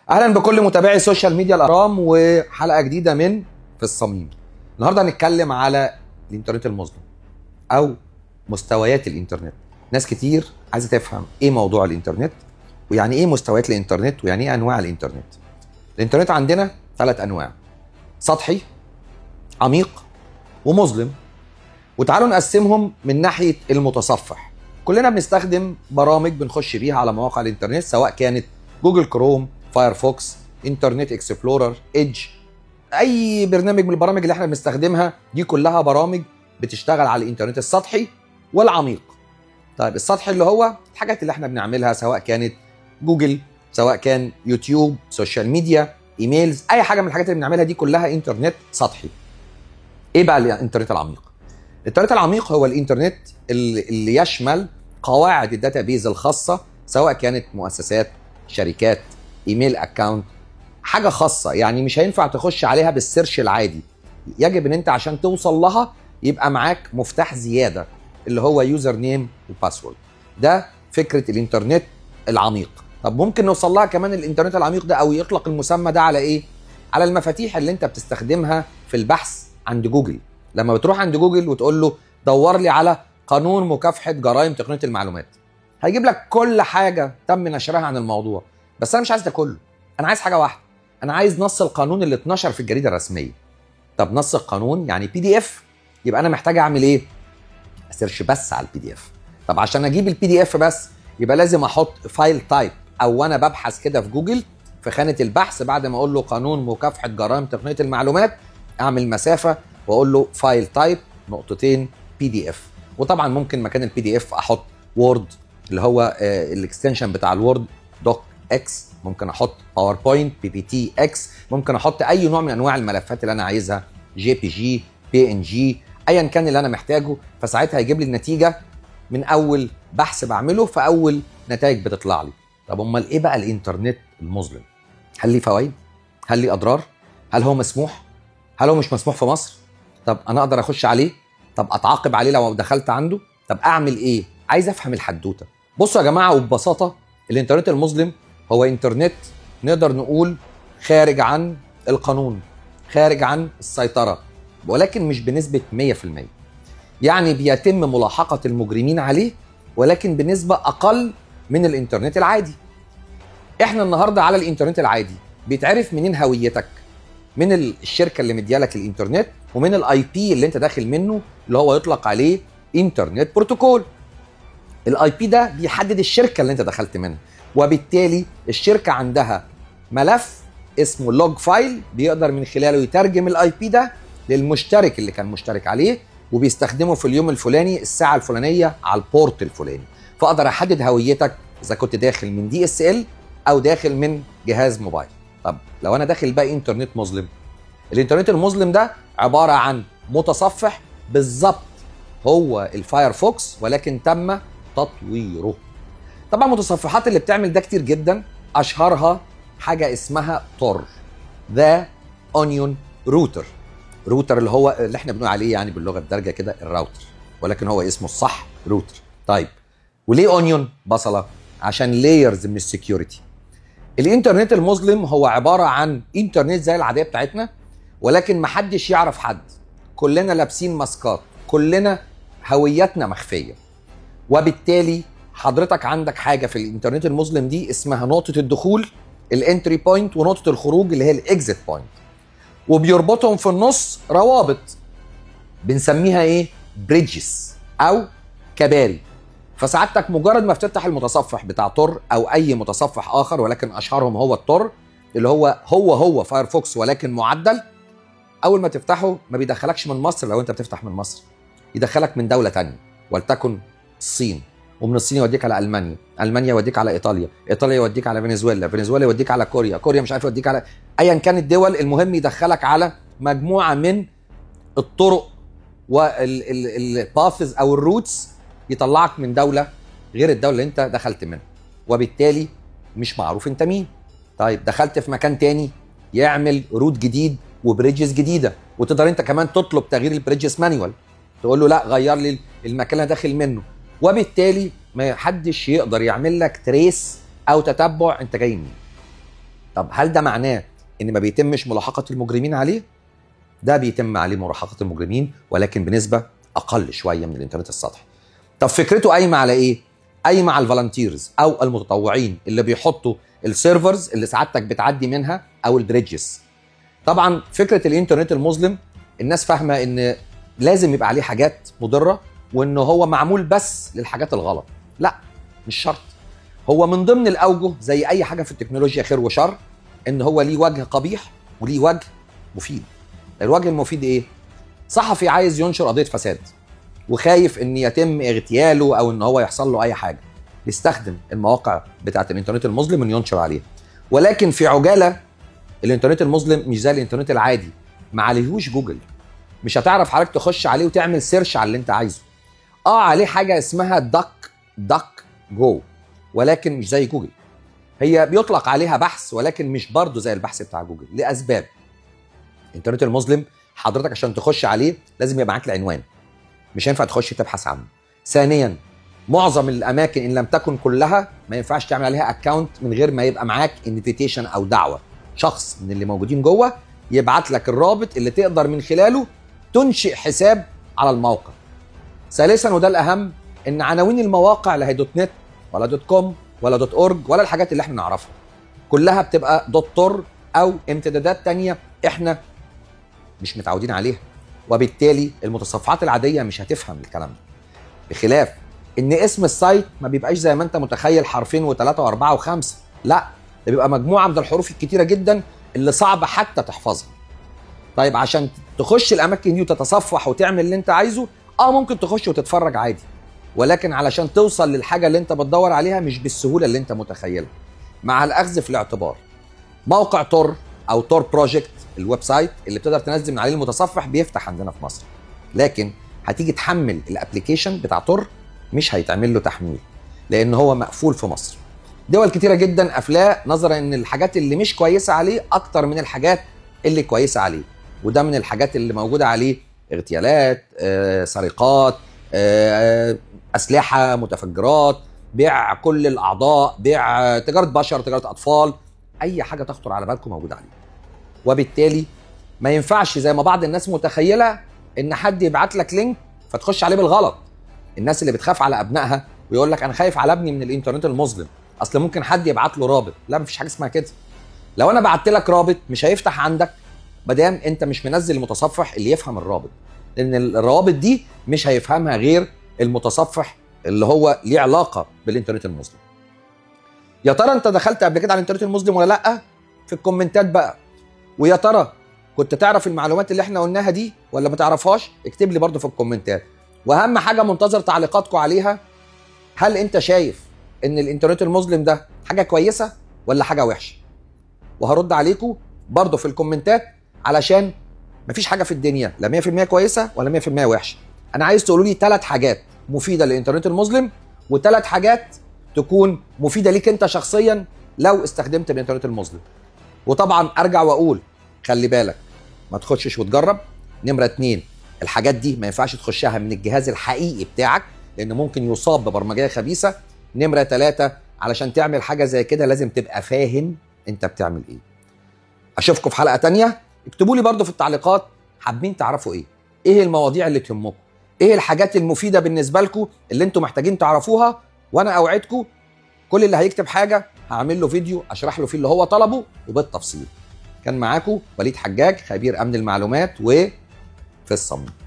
اهلا بكل متابعي السوشيال ميديا الارام وحلقه جديده من في الصميم النهارده هنتكلم على الانترنت المظلم او مستويات الانترنت ناس كتير عايزه تفهم ايه موضوع الانترنت ويعني ايه مستويات الانترنت ويعني ايه انواع الانترنت الانترنت عندنا ثلاث انواع سطحي عميق ومظلم وتعالوا نقسمهم من ناحيه المتصفح كلنا بنستخدم برامج بنخش بيها على مواقع الانترنت سواء كانت جوجل كروم فايرفوكس انترنت اكسبلورر ايدج اي برنامج من البرامج اللي احنا بنستخدمها دي كلها برامج بتشتغل على الانترنت السطحي والعميق طيب السطحي اللي هو الحاجات اللي احنا بنعملها سواء كانت جوجل سواء كان يوتيوب سوشيال ميديا ايميلز اي حاجه من الحاجات اللي بنعملها دي كلها انترنت سطحي ايه بقى الانترنت العميق الانترنت العميق هو الانترنت اللي, اللي يشمل قواعد الداتابيز الخاصه سواء كانت مؤسسات شركات ايميل اكونت حاجه خاصه يعني مش هينفع تخش عليها بالسيرش العادي يجب ان انت عشان توصل لها يبقى معاك مفتاح زياده اللي هو يوزر نيم وباسورد ده فكره الانترنت العميق طب ممكن نوصل لها كمان الانترنت العميق ده او يطلق المسمى ده على ايه على المفاتيح اللي انت بتستخدمها في البحث عند جوجل لما بتروح عند جوجل وتقول له دور لي على قانون مكافحه جرائم تقنيه المعلومات هيجيب لك كل حاجه تم نشرها عن الموضوع بس انا مش عايز ده كله انا عايز حاجه واحده انا عايز نص القانون اللي اتنشر في الجريده الرسميه طب نص القانون يعني بي دي اف يبقى انا محتاج اعمل ايه اسيرش بس على البي دي اف طب عشان اجيب البي دي اف بس يبقى لازم احط فايل تايب او وانا ببحث كده في جوجل في خانه البحث بعد ما اقول له قانون مكافحه جرائم تقنيه المعلومات اعمل مسافه واقول له فايل تايب نقطتين بي دي اف وطبعا ممكن مكان البي دي اف احط وورد اللي هو الاكستنشن بتاع الوورد دوك اكس ممكن احط باوربوينت بي بي تي اكس ممكن احط اي نوع من انواع الملفات اللي انا عايزها جي بي جي بي ان جي ايا كان اللي انا محتاجه فساعتها هيجيب لي النتيجه من اول بحث بعمله في اول نتائج بتطلع لي طب امال ايه بقى الانترنت المظلم هل ليه فوائد هل ليه اضرار هل هو مسموح هل هو مش مسموح في مصر طب انا اقدر اخش عليه طب اتعاقب عليه لو دخلت عنده طب اعمل ايه عايز افهم الحدوته بصوا يا جماعه وببساطه الانترنت المظلم هو انترنت نقدر نقول خارج عن القانون خارج عن السيطره ولكن مش بنسبه 100% يعني بيتم ملاحقه المجرمين عليه ولكن بنسبه اقل من الانترنت العادي احنا النهارده على الانترنت العادي بيتعرف منين هويتك من الشركه اللي مديالك الانترنت ومن الاي بي اللي انت داخل منه اللي هو يطلق عليه انترنت بروتوكول الاي بي ده بيحدد الشركه اللي انت دخلت منها وبالتالي الشركه عندها ملف اسمه لوج فايل بيقدر من خلاله يترجم الاي بي ده للمشترك اللي كان مشترك عليه وبيستخدمه في اليوم الفلاني الساعه الفلانيه على البورت الفلاني فاقدر احدد هويتك اذا كنت داخل من دي اس ال او داخل من جهاز موبايل طب لو انا داخل بقى انترنت مظلم الانترنت المظلم ده عباره عن متصفح بالظبط هو الفايرفوكس ولكن تم تطويره طبعا المتصفحات اللي بتعمل ده كتير جدا اشهرها حاجه اسمها تور ذا اونيون روتر روتر اللي هو اللي احنا بنقول عليه يعني باللغه الدارجه كده الراوتر ولكن هو اسمه الصح روتر طيب وليه اونيون بصله عشان لايرز من السكيورتي الانترنت المظلم هو عباره عن انترنت زي العاديه بتاعتنا ولكن محدش يعرف حد كلنا لابسين ماسكات كلنا هويتنا مخفيه وبالتالي حضرتك عندك حاجه في الانترنت المظلم دي اسمها نقطه الدخول الانتري بوينت ونقطه الخروج اللي هي الاكزيت بوينت وبيربطهم في النص روابط بنسميها ايه بريدجز او كباري فسعادتك مجرد ما بتفتح المتصفح بتاع تور او اي متصفح اخر ولكن اشهرهم هو التور اللي هو هو هو فايرفوكس ولكن معدل اول ما تفتحه ما بيدخلكش من مصر لو انت بتفتح من مصر يدخلك من دوله تانية ولتكن الصين ومن الصين يوديك على المانيا المانيا يوديك على ايطاليا ايطاليا يوديك على فنزويلا فنزويلا يوديك على كوريا كوريا مش عارف يوديك على ايا كانت الدول المهم يدخلك على مجموعه من الطرق والباثز او الروتس يطلعك من دوله غير الدوله اللي انت دخلت منها وبالتالي مش معروف انت مين طيب دخلت في مكان تاني يعمل روت جديد وبريدجز جديده وتقدر انت كمان تطلب تغيير البريدجز مانيوال تقول له لا غير لي المكان اللي أنا داخل منه وبالتالي ما حدش يقدر يعمل لك تريس او تتبع انت جاي منين طب هل ده معناه ان ما بيتمش ملاحقه المجرمين عليه ده بيتم عليه ملاحقه المجرمين ولكن بنسبه اقل شويه من الانترنت السطحي طب فكرته قايمه على ايه قايمه على الفالنتيرز او المتطوعين اللي بيحطوا السيرفرز اللي سعادتك بتعدي منها او البريدجز طبعا فكره الانترنت المظلم الناس فاهمه ان لازم يبقى عليه حاجات مضره وان هو معمول بس للحاجات الغلط لا مش شرط هو من ضمن الاوجه زي اي حاجه في التكنولوجيا خير وشر ان هو ليه وجه قبيح وليه وجه مفيد الوجه المفيد ايه صحفي عايز ينشر قضيه فساد وخايف ان يتم اغتياله او ان هو يحصل له اي حاجه يستخدم المواقع بتاعه الانترنت المظلم انه ينشر عليها ولكن في عجاله الانترنت المظلم مش زي الانترنت العادي ما عليهوش جوجل مش هتعرف حضرتك تخش عليه وتعمل سيرش على اللي انت عايزه اه عليه حاجه اسمها دك دك جو ولكن مش زي جوجل هي بيطلق عليها بحث ولكن مش برضه زي البحث بتاع جوجل لاسباب الانترنت المظلم حضرتك عشان تخش عليه لازم يبقى معاك العنوان مش هينفع تخش تبحث عنه ثانيا معظم الاماكن ان لم تكن كلها ما ينفعش تعمل عليها اكونت من غير ما يبقى معاك انفيتيشن او دعوه شخص من اللي موجودين جوه يبعت لك الرابط اللي تقدر من خلاله تنشئ حساب على الموقع ثالثا وده الاهم ان عناوين المواقع لا هي دوت نت ولا دوت كوم ولا دوت اورج ولا الحاجات اللي احنا نعرفها كلها بتبقى دوت تور او امتدادات تانية احنا مش متعودين عليها وبالتالي المتصفحات العاديه مش هتفهم الكلام ده بخلاف ان اسم السايت ما بيبقاش زي ما انت متخيل حرفين وثلاثه واربعه وخمسه لا ده بيبقى مجموعه من الحروف الكتيره جدا اللي صعب حتى تحفظها طيب عشان تخش الاماكن دي وتتصفح وتعمل اللي انت عايزه اه ممكن تخش وتتفرج عادي ولكن علشان توصل للحاجه اللي انت بتدور عليها مش بالسهوله اللي انت متخيلها مع الاخذ في الاعتبار موقع تور او تور بروجكت الويب سايت اللي بتقدر تنزل من عليه المتصفح بيفتح عندنا في مصر لكن هتيجي تحمل الابلكيشن بتاع تور مش هيتعمل له تحميل لان هو مقفول في مصر دول كتيره جدا قافلاه نظرا ان الحاجات اللي مش كويسه عليه اكتر من الحاجات اللي كويسه عليه وده من الحاجات اللي موجوده عليه اغتيالات آه، سرقات آه، اسلحه متفجرات بيع كل الاعضاء بيع تجاره بشر تجاره اطفال اي حاجه تخطر على بالكم موجوده عليه وبالتالي ما ينفعش زي ما بعض الناس متخيله ان حد يبعت لك لينك فتخش عليه بالغلط الناس اللي بتخاف على ابنائها ويقول لك انا خايف على ابني من الانترنت المظلم اصل ممكن حد يبعت له رابط لا مفيش حاجه اسمها كده لو انا بعت لك رابط مش هيفتح عندك مادام انت مش منزل المتصفح اللي يفهم الرابط لان الروابط دي مش هيفهمها غير المتصفح اللي هو ليه علاقه بالانترنت المظلم يا ترى انت دخلت قبل كده على الانترنت المظلم ولا لا في الكومنتات بقى ويا ترى كنت تعرف المعلومات اللي احنا قلناها دي ولا ما تعرفهاش اكتب لي برضو في الكومنتات واهم حاجه منتظر تعليقاتكم عليها هل انت شايف ان الانترنت المظلم ده حاجه كويسه ولا حاجه وحشه وهرد عليكم برضو في الكومنتات علشان مفيش حاجه في الدنيا لا 100% كويسه ولا 100% وحشه انا عايز تقولوا لي ثلاث حاجات مفيده للانترنت المظلم وثلاث حاجات تكون مفيده ليك انت شخصيا لو استخدمت الانترنت المظلم وطبعا ارجع واقول خلي بالك ما تخشش وتجرب نمره اتنين الحاجات دي ما ينفعش تخشها من الجهاز الحقيقي بتاعك لان ممكن يصاب ببرمجيه خبيثه نمره ثلاثة علشان تعمل حاجه زي كده لازم تبقى فاهم انت بتعمل ايه اشوفكم في حلقه تانية اكتبوا لي برضو في التعليقات حابين تعرفوا ايه ايه المواضيع اللي تهمكم ايه الحاجات المفيده بالنسبه لكم اللي انتم محتاجين تعرفوها وانا اوعدكم كل اللي هيكتب حاجه هعمل له فيديو اشرح له فيه اللي هو طلبه وبالتفصيل كان معاكم وليد حجاج خبير امن المعلومات وفي الصميم